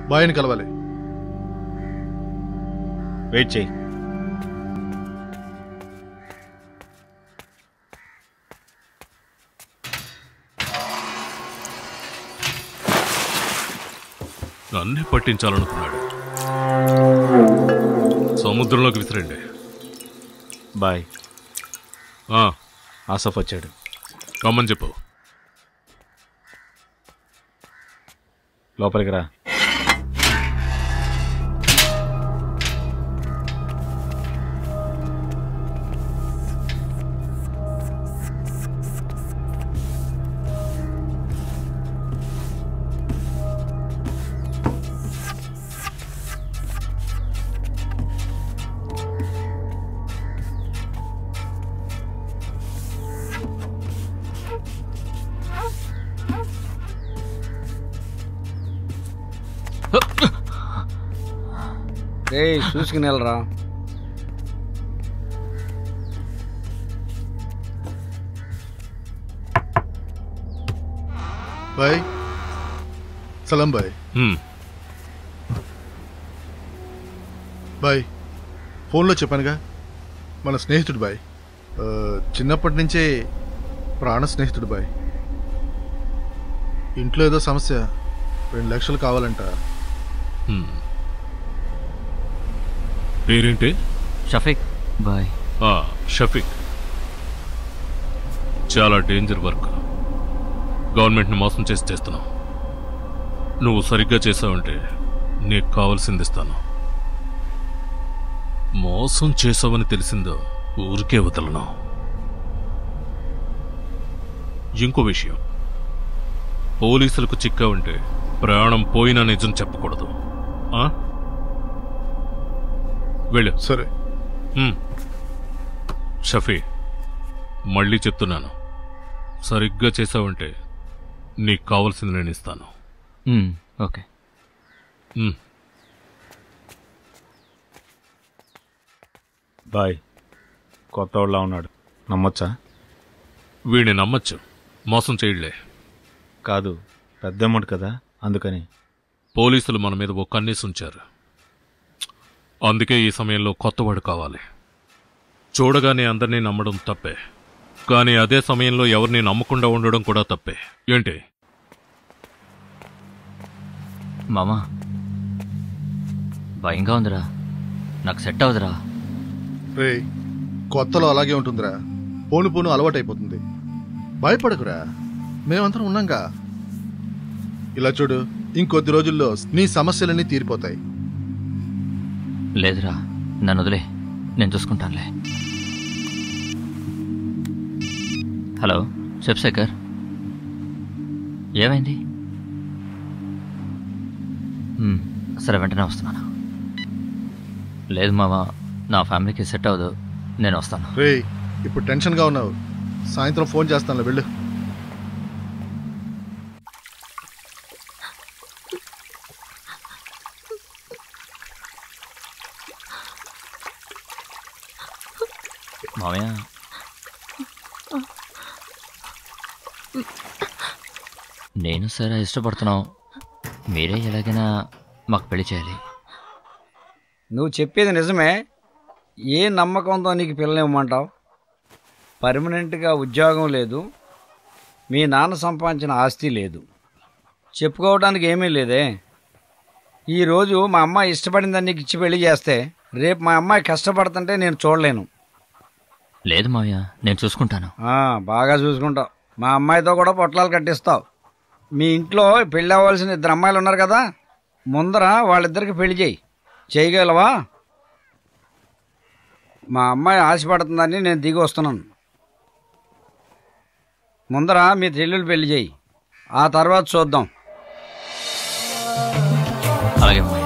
బాయ్ని కలవాలి వెయిట్ చేయి నన్నే పట్టించాలనుకున్నాడు సముద్రంలోకి విసిరండి బాయ్ ఆ, ఆసఫ్ వచ్చాడు రమ్మని చెప్పు లోపలికి రా రే చూసుకుని వెళ్ళరా బాయ్ సలాం బాయ్ హ్మ్, బాయ్ ఫోన్లో చెప్పానుగా మన స్నేహితుడు బాయ్ ఆ, చిన్నప్పటి నుంచే ప్రాణ స్నేహితుడు బాయ్ ఇంట్లో ఏదో సమస్య రెండు లక్షలు కావాలంట హ్మ్. పేరేంటి షఫీక్ బాయ్ ఆ, షఫీక్ చాలా డేంజర్ వర్క్ గవర్నమెంట్ని మోసం చేసి చేస్తున్నావు నువ్వు సరిగ్గా చేసావంటే నీకు కావాల్సింది ఇస్తాను మోసం చేసావని తెలిసిందో ఊరికే వదలను ఇంకో విషయం పోలీసులకు చిక్కా ఉంటే ప్రాణం పోయినా నిజం చెప్పకూడదు ఆ? వెళ్ళు సరే హ్మ్. షఫీ మళ్ళీ చెప్తున్నాను సరిగ్గా చేసావంటే నీకు కావాల్సింది నేను ఇస్తాను మ్మ్, ఓకే హ్మ్. బాయ్ కొత్త వాళ్ళ ఉన్నాడు నమ్మొచ్చా వీడిని నమ్మచ్చు మోసం చేయలే కాదు పెద్ద అమౌంట్ కదా అందుకని పోలీసులు మన మీద ఒక కన్నేసి ఉంచారు అందుకే ఈ సమయంలో కొత్తవాడు కావాలి చూడగానే అందరినీ నమ్మడం తప్పే కానీ అదే సమయంలో ఎవరిని నమ్మకుండా ఉండడం కూడా తప్పే ఏంటి మామా భయంగా ఉందిరా నాకు సెట్ అవుదురా రే కొత్తలో అలాగే ఉంటుందిరా పోను పోను అలవాటైపోతుంది భయపడకురా మేమందరం ఉన్నాంగా ఇలా చూడు ఇంకొద్ది రోజుల్లో నీ సమస్యలన్నీ తీరిపోతాయి లేదురా నన్ను వదిలే నేను చూసుకుంటానులే హలో చెప్పు శేఖర్ ఏమైంది మ్మ్, సరే వెంటనే వస్తున్నాను లేదు మామ నా ఫ్యామిలీకి సెట్ అవ్వదు నేను వస్తాను రే ఇప్పుడు టెన్షన్గా ఉన్నావు సాయంత్రం ఫోన్ చేస్తానులే వెళ్ళు మామయ్య నేను సరే ఇష్టపడుతున్నాం మీరే ఎలాగైనా మాకు పెళ్లి చేయాలి నువ్వు చెప్పేది నిజమే ఏ నమ్మకంతో నీకు పిల్లనివ్వమంటావు పర్మనెంట్గా ఉద్యోగం లేదు మీ నాన్న సంపాదించిన ఆస్తి లేదు చెప్పుకోవడానికి ఏమీ లేదే ఈరోజు మా అమ్మాయి ఇష్టపడిందని నీకు ఇచ్చి పెళ్లి చేస్తే రేపు మా అమ్మాయి కష్టపడుతుంటే నేను చూడలేను లేదు మావయ్య నేను చూసుకుంటాను ఆ, బాగా చూసుకుంటావు మా అమ్మాయితో కూడా పొట్లాలు కట్టిస్తావు మీ ఇంట్లో పెళ్ళి అవ్వాల్సిన ఇద్దరు అమ్మాయిలు ఉన్నారు కదా ముందర వాళ్ళిద్దరికి పెళ్లి చేయి చేయగలవా మా అమ్మాయి ఆశపడుతుందని నేను దిగి వస్తున్నాను ముందర మీ చెల్లెలు పెళ్లి చేయి ఆ తర్వాత చూద్దాం అలాగే మావయ్య